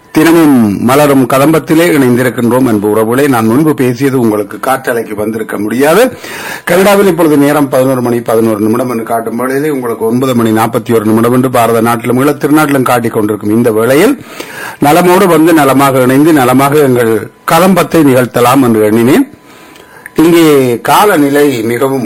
தினமும் மலரும் கதம்பத்திலே இணைந்திருக்கின்றோம் என்ப உறவுகளை நான் முன்பு பேசியது உங்களுக்கு காற்றலைக்கு வந்திருக்க முடியாது கனடாவில் இப்பொழுது நேரம் பதினோரு மணி பதினோரு நிமிடம் என்று காட்டும் வேளையிலே உங்களுக்கு ஒன்பது மணி நாற்பத்தி ஒரு நிமிடம் என்று பாரத நாட்டிலும் ஈழத் திருநாட்டிலும் காட்டிக் கொண்டிருக்கும் இந்த வேளையில் நலமோடு வந்து நலமாக இணைந்து நலமாக எங்கள் கதம்பத்தை நிகழ்த்தலாம் என்று எண்ணினேன் இங்கே காலநிலை மிகவும்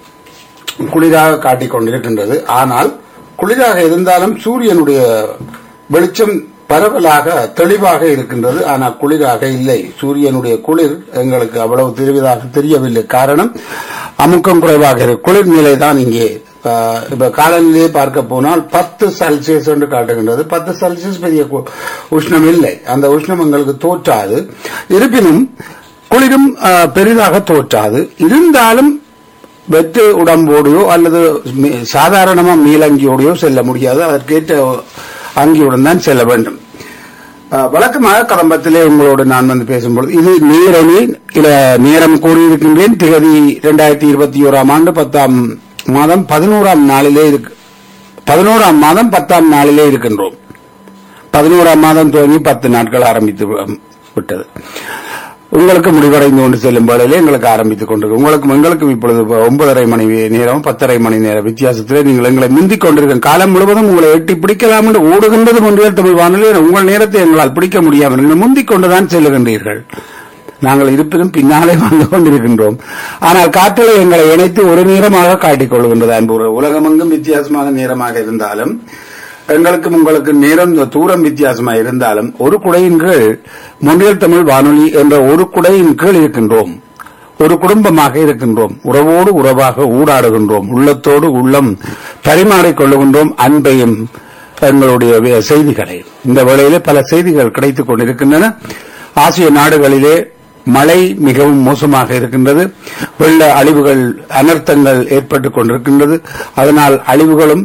குளிராக காட்டிக் கொண்டிருக்கின்றது ஆனால் குளிராக இருந்தாலும் சூரியனுடைய வெளிச்சம் பரவலாக தெளிவாக இருக்கின்றது ஆனால் குளிராக இல்லை சூரியனுடைய குளிர் எங்களுக்கு அவ்வளவு தெரிவதாக தெரியவில்லை காரணம் அமுக்கம் குறைவாக இருக்கு குளிர் நிலை தான் இங்கே ஆஹ், இப்ப காலநிலையை பார்க்க போனால் பத்து செல்சியஸ் என்று காட்டுகின்றது பத்து செல்சியஸ் பெரிய கு- உஷ்ணம் இல்லை அந்த உஷ்ணம் எங்களுக்கு தோற்றாது இருப்பினும் குளிரும் ஆஹ், பெரிதாக தோற்றாது இருந்தாலும் வெற்று உடம்போடையோ அல்லது மி- சாதாரணமா மீளங்கியோடையோ செல்ல முடியாது அதற்கேற்ற அங்கியுடன் தான் செல்ல வேண்டும் அஹ், வழக்கமாக கடம்பத்திலே உங்களோடு நான் வந்து பேசும்பொழுது இது நேரணி இல நேரம் கூறியிருக்கின்றேன் திகதி இரண்டாயிரத்தி இருபத்தி ஓராம் ஆண்டு பத்தாம் மாதம் பதினோராம் நாளிலே இருக்கு பதினோராம் மாதம் பத்தாம் நாளிலே இருக்கின்றோம் பதினோராம் மாதம் துவங்கி பத்து நாட்கள் ஆரம்பித்து வி- விட்டது உங்களுக்கு முடிவடைந்து கொண்டு செல்லும் வேளையிலே எங்களுக்கு ஆரம்பித்துக் கொண்டிருக்கு உங்களுக்கும் எங்களுக்கும் இப்பொழுது இப்ப ஒன்பதரை மணி நேரம் பத்தரை மணி நேர வித்தியாசத்திலே நீங்கள் எங்களை முந்திக் கொண்டிருக்கும் காலம் முழுவதும் உங்களை எட்டி பிடிக்கலாம் என்று ஓடுகின்றது ஒன்றியல் தமிழ் வானொலி உங்கள் நேரத்தை எங்களால் பிடிக்க முடியாமல் நீங்கள் முந்திக் கொண்டுதான் செல்லுகின்றீர்கள் நாங்கள் இருப்பினும் பின்னாலே வந்து கொண்டிருக்கின்றோம் ஆனால் காற்றலை எங்களை இணைத்து ஒரு நேரமாக காட்டிக் கொள்கின்றது அன்பு உறவு. உலகமெங்கும் வித்தியாசமான நேரமாக இருந்தாலும் எங்களுக்கும் உங்களுக்கு நேரம் தூரம் வித்தியாசமாக இருந்தாலும் ஒரு குடையின் கீழ் மொழியல் தமிழ் வானொலி என்ற ஒரு குடையின் கீழ் இருக்கின்றோம் ஒரு குடும்பமாக இருக்கின்றோம் உறவோடு உறவாக ஊடாடுகின்றோம் உள்ளத்தோடு உள்ளம் பரிமாறிக் கொள்ளுகின்றோம் அன்பையும் எங்களுடைய வே- செய்திகளை இந்த வேளையிலே பல செய்திகள் கிடைத்துக் கொண்டிருக்கின்றன ஆசிய நாடுகளிலே மழை மிகவும் மோசமாக இருக்கின்றது வெள்ள அழிவுகள் அனர்த்தங்கள் ஏற்பட்டுக் கொண்டிருக்கின்றது அதனால் அழிவுகளும்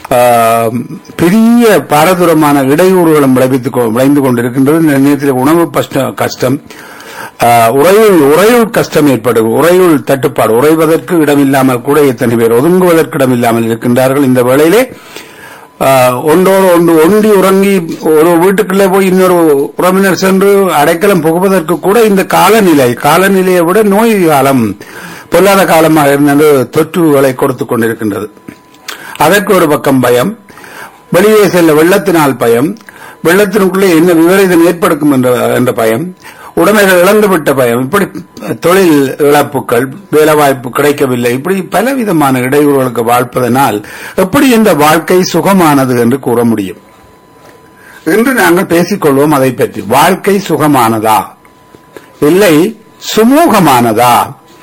ஆஹ், பெரிய பாரதூரமான இடையூறுகளும் விளைவித்துக் கொ- விளைந்து கொண்டிருக்கின்றது இந்த நேரத்தில் உணவு பஷ்ட- கஷ்டம் ஆஹ், உறையுள் உறையுள் கஷ்டம் ஏற்படும் உறையுள் தட்டுப்பாடு உறைவதற்கு இடமில்லாமல் கூட எத்தனை பேர் ஒதுங்குவதற்கு இடமில்லாமல் இருக்கின்றார்கள் இந்த வேளையிலே ஆஹ், ஒன்றோடு ஒன்று ஒண்டி உறங்கி ஒரு வீட்டுக்குள்ளே போய் இன்னொரு உறவினர் சென்று அடைக்கலம் புகுவதற்கு கூட இந்த காலநிலை காலநிலையை விட நோய் காலம் பொல்லாத காலமாக இருந்தது தொற்றுகளை கொடுத்துக் கொண்டிருக்கின்றது அதற்கு ஒரு பக்கம் பயம் வெளியே செல்ல வெள்ளத்தினால் பயம் வெள்ளத்தினுக்குள்ளே என்ன விபரீதம் ஏற்படுத்தும் என்ற என்ற பயம் உடைமைகள் இழந்துவிட்ட பயம் இப்படி தொழில் இழப்புகள் வேலைவாய்ப்பு கிடைக்கவில்லை இப்படி பலவிதமான இடையூறுகளுக்கு வாழ்ப்பதனால் எப்படி இந்த வாழ்க்கை சுகமானது என்று கூற முடியும் இன்று நாங்கள் பேசிக்கொள்வோம் அதை பற்றி வாழ்க்கை சுகமானதா இல்லை சுமூகமானதா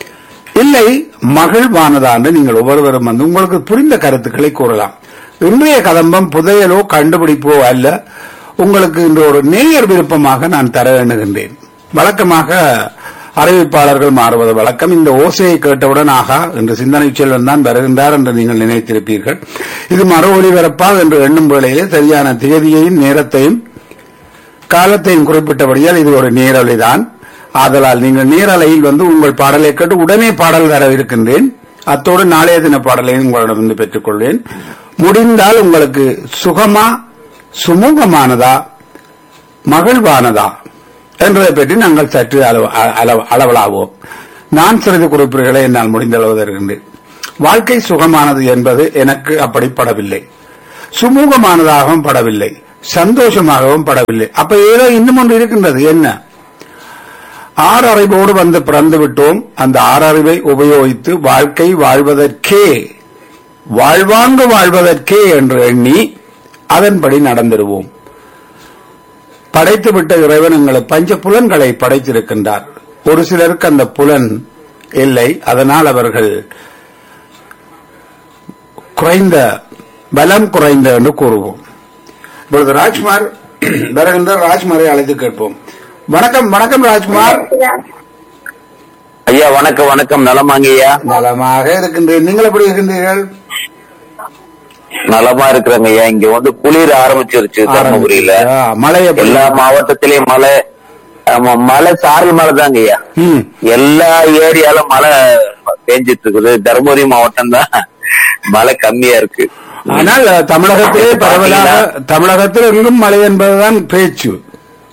இல்லை மகிழ்வானதா என்று நீங்கள் ஒவ்வொருவரும் வந்து உங்களுக்கு புரிந்த கருத்துக்களை கூறலாம் இன்றைய கதம்பம் புதையலோ கண்டுபிடிப்போ அல்ல உங்களுக்கு இன்று ஒரு நேயர் விருப்பமாக நான் தர எண்ணுகின்றேன் வழக்கமாக அறிவிப்பாளர்கள் மாறுவது வழக்கம் இந்த ஓசையை கேட்டவுடன் ஆகா என்று சிந்தனை செல்வன் தான் வருகின்றார் என்று நீங்கள் நினைத்திருப்பீர்கள் இது மறு ஒலிபரப்பா என்று எண்ணும் வேளையிலே சரியான தேதியையும் நேரத்தையும் காலத்தையும் குறிப்பிட்டபடியால் இது ஒரு நேரலைதான் ஆதலால் நீங்கள் நேரலையில் வந்து உங்கள் பாடலை கேட்டு உடனே பாடல் தர இருக்கின்றேன் அத்தோடு நாளைய தின பாடலையும் உங்களிடமிருந்து பெற்றுக்கொள்வேன் முடிந்தால் உங்களுக்கு சுகமா சுமூகமானதா மகிழ்வானதா என்பதை பற்றி நாங்கள் சற்று அளவு- அளவு- அளவலாவோம் நான் சிறிது குறிப்புகளை என்னால் முடிந்த அளவு தருகின்றேன் வாழ்க்கை சுகமானது என்பது எனக்கு அப்படி படவில்லை சுமூகமானதாகவும் படவில்லை சந்தோஷமாகவும் படவில்லை அப்ப ஏதோ இன்னும் ஒன்று இருக்கின்றது என்ன ஆறறிவோடு வந்து பிறந்து விட்டோம் அந்த ஆறறிவை உபயோகித்து வாழ்க்கை வாழ்வதற்கே வாழ்வாங்கு வாழ்வதற்கே என்று எண்ணி அதன்படி நடந்திடுவோம் படைத்துவிட்ட இறைவன் எங்களை பஞ்ச புலன்களை படைத்திருக்கின்றார் ஒரு சிலருக்கு அந்த புலன் இல்லை அதனால் அவர்கள் குறைந்த பலம் குறைந்த என்று கூறுவோம் இப்பொழுது ராஜ்குமார் வருகின்ற ராஜ்குமாரை அழைத்து கேட்போம் வணக்கம் வணக்கம் ராஜ்குமார் ஐயா வணக்கம் வணக்கம் நலமாங்க ஐயா நலமாக இருக்கின்றேன் நீங்கள் எப்படி இருக்கின்றீர்கள் நலமா இருக்கிறாங்க ஐயா இங்க வந்து குளிர் ஆரம்பிச்சிருச்சு தர்மபுரியில ஆ, மழை எப்படி எல்லா மாவட்டத்திலயும் மழை ஆமா மழை சாரல் மழை தாங்க ஐயா ம். எல்லா ஏரியாலும் மழை பெஞ்சிட்டு இருக்குது தர்மபுரி மாவட்டம் தான் மழை கம்மியா இருக்கு ஆனால் தமிழகத்திலே பரவலாக தமிழகத்தில் எங்கும் மழை என்பதுதான் பேச்சு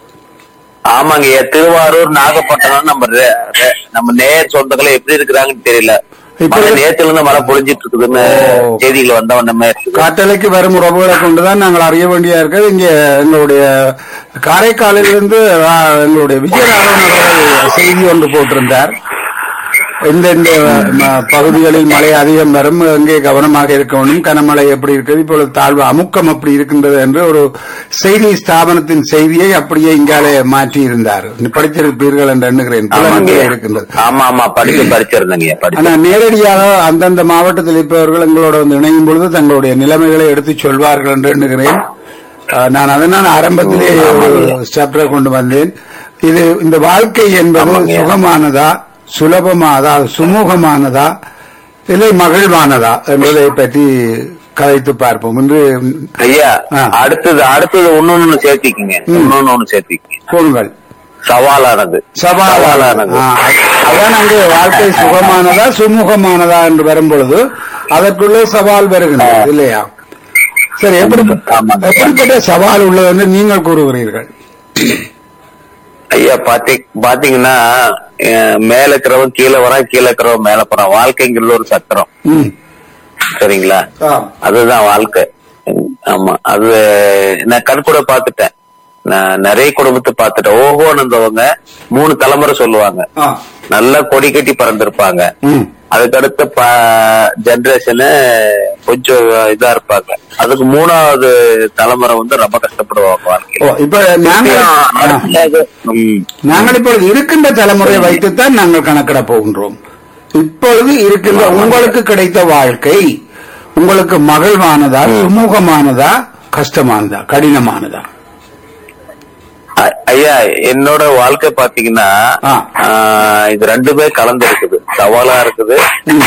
ஆமாங்க ஐயா திருவாரூர் நாகப்பட்டினம் நம்ம ரெ- ரெ- நம்ம நேர் சொந்தங்களை எப்படி இருக்கிறாங்கன்னு தெரியல இப்ப- மழை நேத்துல இருந்து மழை பொழிஞ்சிட்டு இருக்குதுன்னு ஓ. செய்திகள் வந்த வண்ணமே இருக்குது காட்டலைக்கு வரும் உறவுகளை கொண்டுதான் நாங்கள் அறிய வேண்டியா இருக்கிறது இங்கே எங்களுடைய காரைக்காலிலிருந்து ஆ, எங்களுடைய விஜயராகவன் அவர்கள் செய்தி ஒன்று போட்டிருந்தார் எந்தெந்த ம, பகுதிகளில் மழை அதிகம் வரும் எங்கே கவனமாக இருக்க வேண்டும் கனமழை எப்படி இருக்குது இப்பொழுது தாழ்வு அமுக்கம் அப்படி இருக்கின்றது என்று ஒரு செய்தி ஸ்தாபனத்தின் செய்தியை அப்படியே இங்காலே மாற்றி இருந்தார் படித்திருப்பீர்கள் என்று எண்ணுகிறேன் ஆமாங்க புலன்களே ஐயா. இருக்கின்றது ஆமா ஆமா படிச்சு படிச்சிருந்தேங்க ஐயா, படிச்சு ஆனா நேரடியாக அந்தந்த மாவட்டத்தில் இருப்பவர்கள் எங்களோட வந்து இணையும் பொழுது தங்களுடைய நிலைமைகளை எடுத்துச் சொல்வார்கள் என்று எண்ணுகிறேன் ஆஹ் நான் அதனால் ஆரம்பத்திலே ஒரு சாப்டரை கொண்டு வந்தேன் இது இந்த வாழ்க்கை என்பது ஆமாங்க. சுகமானதா சுலபமா அதாவது சுமூகமானதா இல்லை மகிழ்வானதா என்பதை பற்றி கதைத்து பார்ப்போம் என்று ஐயா ஆ. அடுத்தது அடுத்தது ஒன்னொன்னு சேர்த்திக்குங்க ம். இன்னொன்னு ஒண்ணு சேர்த்திக்க கூறுங்கள் சவாலானது சவாலானது ஆ, அதான் அங்கே வாழ்க்கை சுகமானதா சுமூகமானதா என்று வரும்பொழுது அதற்குள்ளே சவால் வருகின்றது இல்லையா சரி எப்படி ஆமாங்க. எப்படிப்பட்ட சவால் உள்ளது என்று நீங்கள் கூறுகிறீர்கள் ஐயா பாத்தி பாத்தீங்கன்னா அஹ், மேல இருக்கிறவன் கீழே வரான் கீழே இருக்கிறவன் மேல போறான் வாழ்க்கைங்கிறது ஒரு சக்கரம் ம். சரிங்களா ஆ. அதுதான் வாழ்க்கை ஆமா அது நான் கண் கூட பாத்துட்டேன் நான் நிறைய குடும்பத்தை பாத்துட்டேன் ஓஹோன்னு இருந்தவங்க மூணு தலைமுறை சொல்லுவாங்க ஆ. நல்லா கொடி கட்டி பறந்திருப்பாங்க ம். அதுக்கடுத்த ஜெனரேஷனு கொஞ்சம் இதா இருப்பாங்க அதுக்கு மூணாவது தலைமுறை வந்து ரொம்ப கஷ்டப்படுவாங்க ஓ வாழ்க்கையில இப்ப நாங்கள் ஆ. ம். நாங்கள் இப்பொழுது இருக்கின்ற தலைமுறையை வைத்துத்தான் நாங்கள் கணக்கிட போகின்றோம் இப்பொழுது இருக்கின்ற உங்களுக்கு கிடைத்த வாழ்க்கை உங்களுக்கு மகிழ்வானதா சுமூகமானதா கஷ்டமானதா கடினமானதா அ- ஐயா என்னோட வாழ்க்கை பாத்தீங்கன்னா ஆ. ஆ, இது ரெண்டுமே கலந்து இருக்குது சவாலா இருக்குது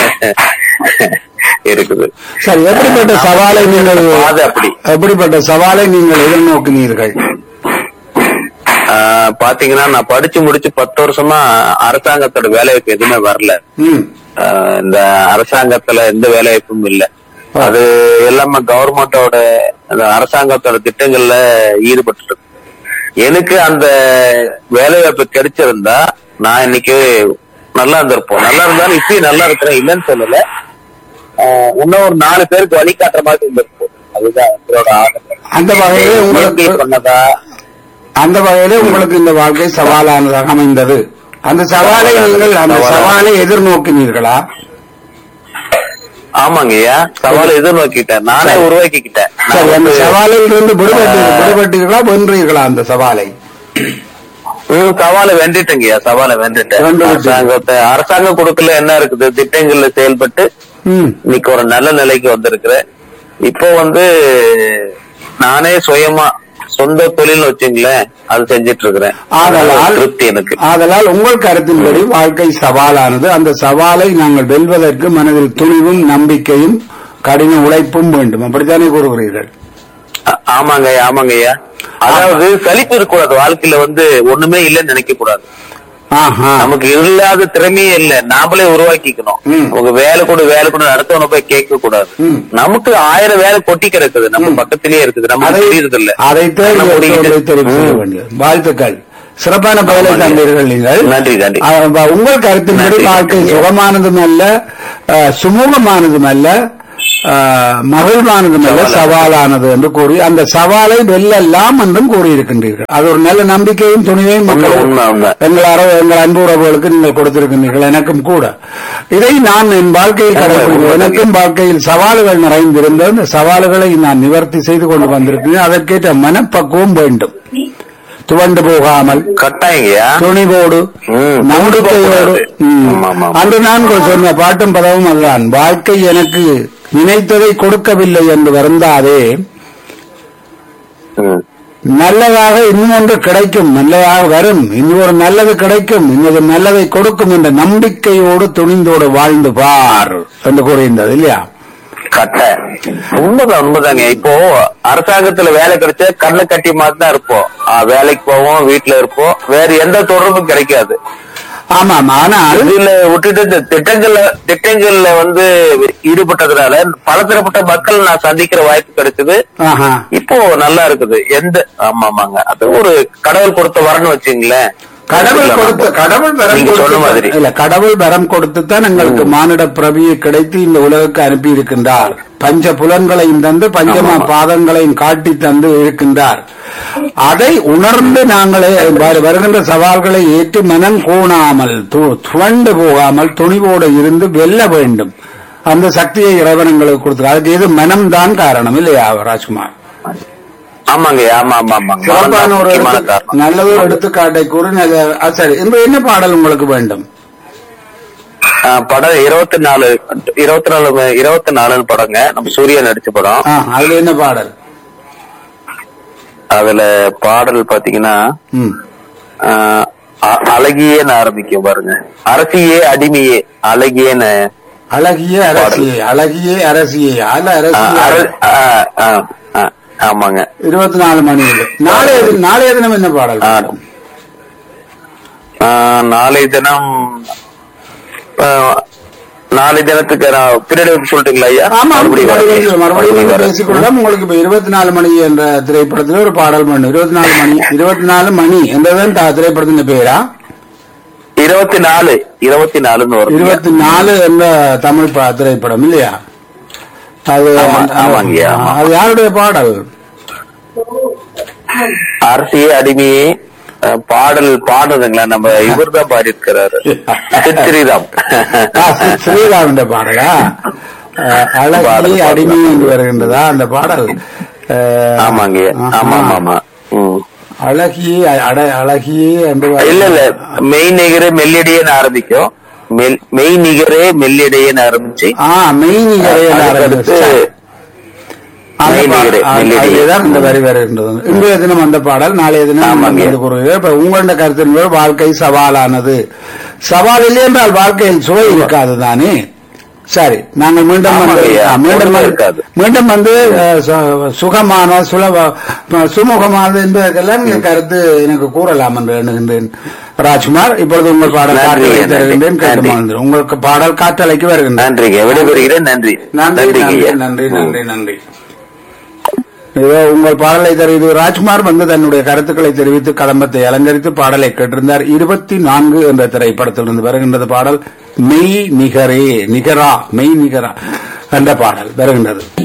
இருக்குது சரி எப்படிப்பட்ட சவாலை நீங்கள் பாதை அப்படி எப்படிப்பட்ட சவாலை நீங்கள் எதிர்நோக்கினீர்கள் ஆ, பாத்தீங்கன்னா நான் படிச்சு முடிச்சு பத்து வருஷமா அரசாங்கத்தோட வேலைவாய்ப்பு எதுவுமே வரல ம். ஆ, இந்த அரசாங்கத்துல எந்த வேலைவாய்ப்பும் இல்ல அது எல்லாமே கவர்மெண்டோட அந்த அரசாங்கத்தோட திட்டங்கள்ல ஈடுபட்டு இருக்கு எனக்கு அந்த வேலைவாய்ப்பு கிடைச்சிருந்தா நான் இன்னைக்கு நல்லா இருந்திருப்போம் நல்லா இருந்தாலும் இப்பயும் நல்லா இருக்கிறேன் இல்லைன்னு சொல்லல ஆஹ் இன்னும் ஒரு நாலு பேருக்கு வழிகாட்டுற மாதிரி இருந்திருக்கும் அதுதான் எங்களோட ஆதங்கம் அந்த வகையிலே உங்களுக்கு இயற்கை சொன்னதா அந்த வகையிலே உங்களுக்கு இந்த வாழ்க்கை சவாலானதாக அமைந்தது அந்த சவாலை நீங்கள் அந்த சவாலை எதிர்நோக்கினீர்களா ஆமாங்க ஐயா சவாலை எதிர்நோக்கிட்டேன் நானே சரி. உருவாக்கிக்கிட்டேன் நான் சரி அந்த வந்து- சவாலில் இருந்து விடுபட்டு ஆ. விடுபட்டீர்களா வென்றீர்களா அந்த சவாலை ம், சவாலை வென்றுட்டேங்கய்யா சவாலை வென்றுட்டேன் வென்று விட்டீங்க. அரசாங்கத்தை அரசாங்கம் கொடுக்கல என்ன இருக்குது திட்டங்கள்ல செயல்பட்டு ம். இன்னைக்கு ஒரு நல்ல நிலைக்கு வந்திருக்கிறேன் இப்போ வந்து நானே சுயமா சொந்த தொழில் வச்சுங்களேன் அது செஞ்சிட்டு இருக்கிறேன் ஆதலால் திருப்தி எனக்கு ஆதலால் உங்கள் கருத்தின்படி வாழ்க்கை சவாலானது அந்த சவாலை நாங்கள் வெல்வதற்கு மனதில் துணிவும் நம்பிக்கையும் கடின உழைப்பும் வேண்டும் அப்படித்தானே கூறுகிறீர்கள் ஆ- ஆமாங்க ஐயா ஆமாங்க ஐயா அதாவது சலிப்பு இருக்கக்கூடாது வாழ்க்கையில வந்து ஒண்ணுமே இல்லைன்னு நினைக்க கூடாது ஆஹா நமக்கு இல்லாத திறமையே இல்ல நாமளே உருவாக்கிக்கணும் ம். உங்க வேலை கூட வேலை கூட அடுத்தவன போய் கேட்க கூடாது ம். நமக்கு ஆயிரம் வேலை கொட்டி கிடக்குது நம்ம பக்கத்திலேயே இருக்குது நமக்கு அதை தெரியுது இல்ல அதைத்தான் நம்ம தெரிவிக்க முடிக்கிட்டு- தெரிவிக்க ம். வேண்டியது வாழ்த்துக்கள் சிறப்பான பதிலை ஆமாங்க. தந்தீர்கள் நீங்கள் நன்றி நன்றி ஆ, உங்கள் கருத்தின்படி நன்றி. வாழ்க்கை சுகமானதும் அல்ல ஆ, சுமூகமானதும் அல்ல ஆ, மகிழ்வானதும் அல்ல சவாலானது. சவாலானது என்று கூறி அந்த சவாலை வெல்லலாம் என்றும் கூறியிருக்கின்றீர்கள் அது ஒரு நல்ல நம்பிக்கையும் துணிவையும் உண்மை, மக்கள் உண்மை, உண்மை. எங்கள் அற எங்கள் அன்பு உறவுகளுக்கு நீங்கள் கொடுத்திருக்கின்றீர்கள் எனக்கும் கூட இதை நான் என் வாழ்க்கையில் உண்மை, கடைபிடிக்கிறேன் உண்மை. எனக்கும் வாழ்க்கையில் சவால்கள் நிறைந்திருந்த அந்த சவால்களை நான் நிவர்த்தி செய்து கொண்டு வந்திருக்கிறேன் அதற்கேற்ற மனப்பக்குவம் வேண்டும் துவண்டு போகாமல் கட்டாயங்கய்யா துணிவோடு ம், நம்பிக்கையோடு ம். ஆமா, ஆமா. அன்று நான் சொன்ன பாட்டும் பதவும் அதுதான் வாழ்க்கை எனக்கு நினைத்ததை கொடுக்கவில்லை என்று வருந்தாதே ம். நல்லதாக இன்னும் ஒன்று கிடைக்கும் நல்லதாக வரும் இன்னும் ஒரு நல்லது கிடைக்கும் இன்னொரு நல்லதை கொடுக்கும் என்ற நம்பிக்கையோடு துணிந்தோடு வாழ்ந்து பார் என்று கூறியிருந்தது இல்லையா கட்ட உண்மைதான் உண்மைதாங்க இப்போ அரசாங்கத்துல வேலை கிடைச்சா கண்ணை கட்டி மாதிரி தான் இருப்போம் ஆ, வேலைக்கு போவோம் வீட்டுல இருப்போம் வேற எந்த தொடர்பும் கிடைக்காது ஆமாம் ஆனால் இதுல விட்டுட்டு இந்த திட்டங்கள்ல திட்டங்கள்ல வந்து ஈடுபட்டதுனால பலதரப்பட்ட மக்கள் நான் சந்திக்கிற வாய்ப்பு கிடைச்சது ஆஹா இப்போ நல்லா இருக்குது எந்த ஆமா ஆமாங்க அது ஒரு கடவுள் கொடுத்த வரன்னு வச்சுங்களேன் கடவுள் கொடுத்த கடவுள் வரம் நீங்க சொன்ன மாதிரி கொடுத்து இல்ல கடவுள் வரம் கொடுத்து தான் எங்களுக்கு மானிட பிரபியை கிடைத்து இந்த உலகுக்கு அனுப்பி இருக்கின்றார் பஞ்ச புலன்களையும் தந்து பஞ்சமா ஆமா. பாதங்களையும் காட்டி தந்து இருக்கின்றார் அதை உணர்ந்து நாங்களே வரு- வருகின்ற சவால்களை ஏற்று மனம் கோணாமல் து- துவண்டு போகாமல் துணிவோடு இருந்து வெல்ல வேண்டும் அந்த சக்தியை இறைவன் எங்களுக்கு கொடுத்து அதுக்கு இது மனம்தான் காரணம் இல்லையா ராஜ்குமார் ஆமாங்க ஆமா ஆமா ஆமாங்க சிறப்பான ஒரு முக்கியமான எடுத்து- காரணம் நல்ல ஒரு எடுத்துக்காட்டை கூறி நல்ல- ஆ, சரி இன்று என்ன பாடல் உங்களுக்கு வேண்டும் ஆ, படம் இருபத்தி நாலு இருபத்தி நாலு இருபத்தி நாலுன்னு படங்க நம்ம சூர்யா நடிச்ச படம் ஆ, அதுல என்ன பாடல் அதுல பாடல் பாத்தீங்கன்னா ம். ஆ, அ- அழகியேன்னு ஆரம்பிக்கும் பாருங்க அரசியே அடிமையே அழகியேன்னு அழகிய அரசியே அழகிய அரசியே அல ஆ, அரசியே அர- ஆ, ஆ, ஆ, ஆமாங்க இருபத்தி நாலு மணியில் நாளைய தி- நாளைய தினம் என்ன பாடல் ஆ. ஆ, நாளை தினம் ஆ, நாளை தினத்துக்கு நான் பின்னாடி வந்து சொல்லிட்டுங்களா ஐயா ஆமா மறுபடியும் வரேன். மறுபடியும் மறுபடியும் மறுபடியும் வரேன். பேசிக்கொள்ளலாம் உங்களுக்கு இப்ப இருபத்தி நாலு மணி என்ற திரைப்படத்துல ஒரு பாடல் வேண்டும் இருபத்தி நாலு மணி இருபத்தி நாலு மணி என்றதான் த- திரைப்படத்தின் பேரா இருபத்தி நாலு இருபத்தி நாலுன்னு வரும் இருபத்தி நாலு என்ற தமிழ் பா- திரைப்படம் இல்லையா அது ஆமா, ஆமாங்கய்யா, ஆமா. அது யாருடைய பாடல் அரசியே அடிமையே அஹ், பாடல் பாடுறதுங்களா நம்ம இவர் தான் பாடி இருக்கிறாரு ஸ்ரீராம் ஆ, ஸ்ரீ- ஸ்ரீராமன் பாடலா அஹ், அழகி பாடல், அடிமை என்று வருகின்றதா அந்த பாடல் அஹ், ஆமாங்க ஆமா ஆமா ஆமா ம். அழகியே அட அழகியே என்று வரு- இல்ல இல்ல மெய் நிகரே மெல்லிடையேன்னு ஆரம்பிக்கும் மெல்- மெய் நிகரே மெல்லிடையேன்னு ஆரம்பிச்சு ஆ மெய்நிகரை அதுக்கடுத்து மெய்நிகரே, மெல்லிடையே. அதுதான் இந்த வரி வருகின்றது இன்றைய தினம் அந்த பாடல் நாளைய தினம் ஆமாங்க. இது கூறுகிறேன். இப்ப உங்களோட கருத்தின் மேல் வாழ்க்கை சவாலானது சவால் இல்லை என்றால் வாழ்க்கையில் சுவை இருக்காது தானே சரி நாங்கள் மீண்டும் வந்து ஆமாங்கய்யா, ஆ, மீண்டும் ஒண்ணுமே வந்து- இருக்காது. மீண்டும் வந்து அஹ், சு- சுகமான சுலப அஹ், சுமூகமானது என்பதற்கெல்லாம் நீங்கள் கருத்து எனக்கு கூறலாம் என்று எண்ணுகின்றேன் ராஜ்குமார் இப்பொழுது உங்கள் பாடல் நன்றி, காற்றலை நன்றி, தருகின்றேன் கேட்டு நன்றி. மகிழ்ந்தேன். உங்களுக்கு பாடல் காற்றலைக்கு வருகின்றேன் நன்றிங்க விடைபெறுகிறேன் நன்றி நன்றி நன்றிங்க நன்றி ஐயா. நன்றி ம். நன்றி நன்றி இதோ உங்கள் பாடலை தெரிவித்து ராஜ்குமார் வந்து தன்னுடைய கருத்துக்களை தெரிவித்து கதம்பத்தை அலங்கரித்து பாடலை கேட்டிருந்தார் இருபத்தி நான்கு என்ற திரைப்படத்திலிருந்து வருகின்றது பாடல் மெய் நிகரே நிகரா மெய் நிகரா என்ற பாடல் வருகின்றது